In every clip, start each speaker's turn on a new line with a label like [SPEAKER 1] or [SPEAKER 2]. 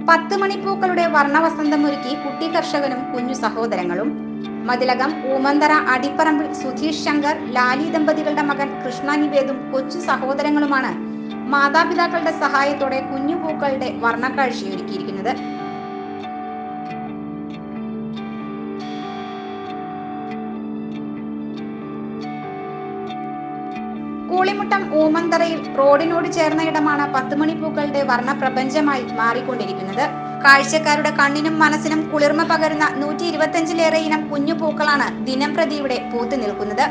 [SPEAKER 1] പത്ത് മണിപ്പൂക്കളുടെ വർണ്ണവസന്തം ഒരുക്കി കുട്ടി കർഷകനും കുഞ്ഞു സഹോദരങ്ങളും മതിലകം ഊമന്തറ അടിപ്പറമ്പിൽ സുധീഷ് ശങ്കർ ലാലി ദമ്പതികളുടെ മകൻ കൃഷ്ണ നിവേദും കൊച്ചു സഹോദരങ്ങളുമാണ് മാതാപിതാക്കളുടെ സഹായത്തോടെ കുഞ്ഞു പൂക്കളുടെ വർണ്ണക്കാഴ്ചയൊരുക്കിയിരിക്കുന്നത് കൂളിമുട്ടം ഊമന്തറയിൽ റോഡിനോട് ചേർന്ന ഇടമാണ് പത്തുമണിപ്പൂക്കളുടെ വർണ്ണപ്രപഞ്ചമായി മാറിക്കൊണ്ടിരിക്കുന്നത് കാഴ്ചക്കാരുടെ കണ്ണിനും മനസ്സിനും കുളിർമ പകരുന്ന നൂറ്റി ഇരുപത്തിയഞ്ചിലേറെ ഇനം കുഞ്ഞു പൂക്കളാണ് ദിനം പ്രതി ഇവിടെ പൂത്തു നിൽക്കുന്നത്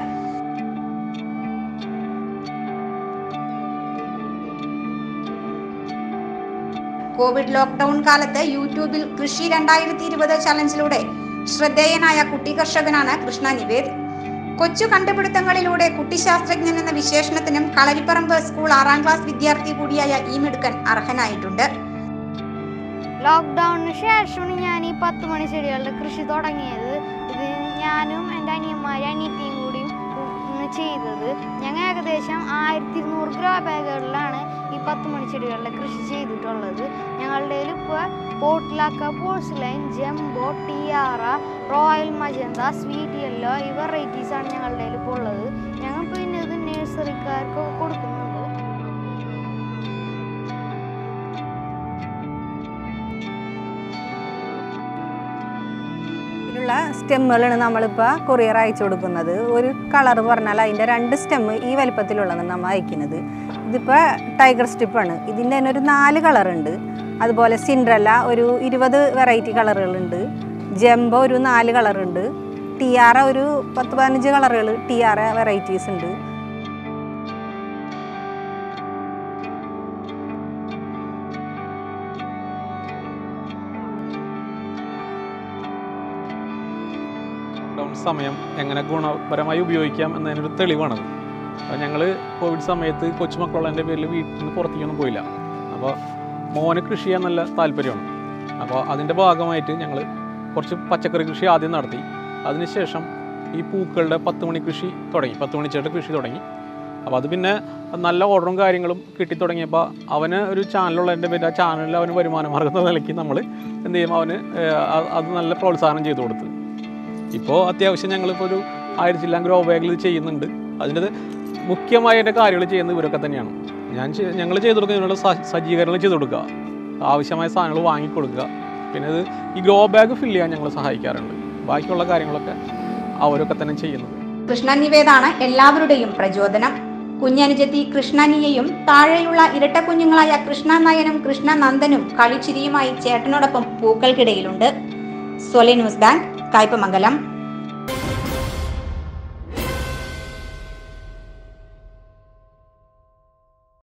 [SPEAKER 1] കോവിഡ് ലോക്ക്ഡൌൺ കാലത്ത് യൂട്യൂബിൽ കൃഷി രണ്ടായിരത്തി ഇരുപത് ചലഞ്ചിലൂടെ ശ്രദ്ധേയനായ കുട്ടി കർഷകനാണ് കൃഷ്ണ നിവേദ് കൊച്ചു കണ്ടുപിടുത്തങ്ങളിലൂടെ കുട്ടിശാസ്ത്രജ്ഞൻ എന്ന വിശേഷണത്തിനും കളരിപ്പറമ്പ് സ്കൂൾ ആറാം ക്ലാസ് വിദ്യാർത്ഥി കൂടിയായ ഈ മിടുക്കൻ അർഹനായിട്ടുണ്ട്
[SPEAKER 2] ലോക്ക്ഡൗണിന് ശേഷമാണ് ഞാൻ ഈ പത്ത് മണി ചെടികളുടെ കൃഷി തുടങ്ങിയത് ഇത് ഞാനും എൻ്റെ അനിയന്മാരും അനിയത്തിയും കൂടിയും ആണ് ചെയ്തത് ഞങ്ങൾ ഏകദേശം ആയിരത്തി ഇരുന്നൂറ് ഗ്രോ ബാഗുകളിലാണ് ഈ പത്ത് മണി ചെടികളുടെ കൃഷി ചെയ്തിട്ടുള്ളത് ഞങ്ങളുടെ ഇപ്പോൾ പോട്ടിലാക്ക porcelain jumbo tiara royal magenta sweet yellow ഈ വെറൈറ്റീസ് ആണ് ഞങ്ങളുടെ ഇപ്പോൾ ഉള്ളത് ഞങ്ങൾ പിന്നെ ഇത് നഴ്സറിക്കാർക്ക് കൊടുക്കുന്നുണ്ട്
[SPEAKER 3] ഇതിലുള്ള സ്റ്റെമ്മുകളാണ് നമ്മളിപ്പോൾ കൊറിയർ അയച്ചു കൊടുക്കുന്നത് ഒരു കളർ പറഞ്ഞാൽ അതിൻ്റെ രണ്ട് സ്റ്റെമ്മ് ഈ വലിപ്പത്തിലുള്ളതാണ് നമ്മൾ അയക്കുന്നത് ഇതിപ്പോൾ ടൈഗർ സ്റ്റിപ്പാണ് ഇതിൻ്റെ തന്നെ ഒരു നാല് കളറുണ്ട് അതുപോലെ സിൻഡ്രല്ല ഒരു ഇരുപത് വെറൈറ്റി കളറുകളുണ്ട് ജംബോ ഒരു നാല് കളറുണ്ട് ടിയാറ ഒരു പത്ത് പതിനഞ്ച് കളറുകൾ ടിയാറ വെറൈറ്റീസ് ഉണ്ട്
[SPEAKER 4] ലോക്ക്ഡൗൺ സമയം എങ്ങനെ ഗുണപരമായി ഉപയോഗിക്കാം എന്നതിനൊരു തെളിവാണത് അപ്പോൾ ഞങ്ങൾ കോവിഡ് സമയത്ത് കൊച്ചുമക്കളുള്ളതിൻ്റെ പേരിൽ വീട്ടിൽ നിന്ന് പുറത്തേക്കൊന്നും പോയില്ല അപ്പോൾ മോന് കൃഷി ചെയ്യാൻ നല്ല താല്പര്യമാണ് അപ്പോൾ അതിൻ്റെ ഭാഗമായിട്ട് ഞങ്ങൾ കുറച്ച് പച്ചക്കറി കൃഷി ആദ്യം നടത്തി അതിനുശേഷം ഈ പൂക്കളുടെ പത്ത് മണി കൃഷി തുടങ്ങി പത്ത് മണിച്ചേട്ട കൃഷി തുടങ്ങി അപ്പോൾ അത് പിന്നെ നല്ല ഓർഡറും കാര്യങ്ങളും കിട്ടി തുടങ്ങിയപ്പോൾ അവന് ഒരു ചാനലുള്ളതിൻ്റെ പേര് ആ ചാനലിൽ അവന് വരുമാന മാർഗ്ഗം എന്ന നിലയ്ക്ക് നമ്മൾ എന്ത് ചെയ്യും അവന് ഏഹ്, അത് അത് നല്ല പ്രോത്സാഹനം ചെയ്തു കൊടുത്ത് ഇപ്പോൾ അത്യാവശ്യം ഞങ്ങളിപ്പോൾ ഒരു ആയിരത്തി ചില്ലാം ഗ്രോ ബാഗിൽ ഇത് ചെയ്യുന്നുണ്ട് അതിൻ്റെ മുഖ്യമായ എൻ്റെ കാര്യങ്ങൾ ചെയ്യുന്നത് ഇവരൊക്കെ തന്നെയാണ് ഞാൻ ഞങ്ങൾ ചെയ്തു കൊടുക്കുന്നതിനുള്ള സ- സജ്ജീകരണങ്ങൾ ചെയ്തു കൊടുക്കുക ആവശ്യമായ സാധനങ്ങൾ വാങ്ങിക്കൊടുക്കുക പിന്നെ ഇത് ഈ ഗ്രോ ബാഗ് ഫില്ല് ചെയ്യാൻ ഞങ്ങൾ സഹായിക്കാറുണ്ട് ബാക്കിയുള്ള കാര്യങ്ങളൊക്കെ അവരൊക്കെ തന്നെ ചെയ്യുന്നത്
[SPEAKER 1] കൃഷ്ണ നിവേദാണ് എല്ലാവരുടെയും പ്രചോദനം കുഞ്ഞനുജത്തി കൃഷ്ണനിയെയും താഴെയുള്ള ഇരട്ട കുഞ്ഞുങ്ങളായ കൃഷ്ണ നയനും കൃഷ്ണ നന്ദനും കളിച്ചിരിയുമായി ചേട്ടനോടൊപ്പം പൂക്കൾക്കിടയിലുണ്ട് സൊലെ ന്യൂസ് ബാങ്ക് കയ്പമംഗലം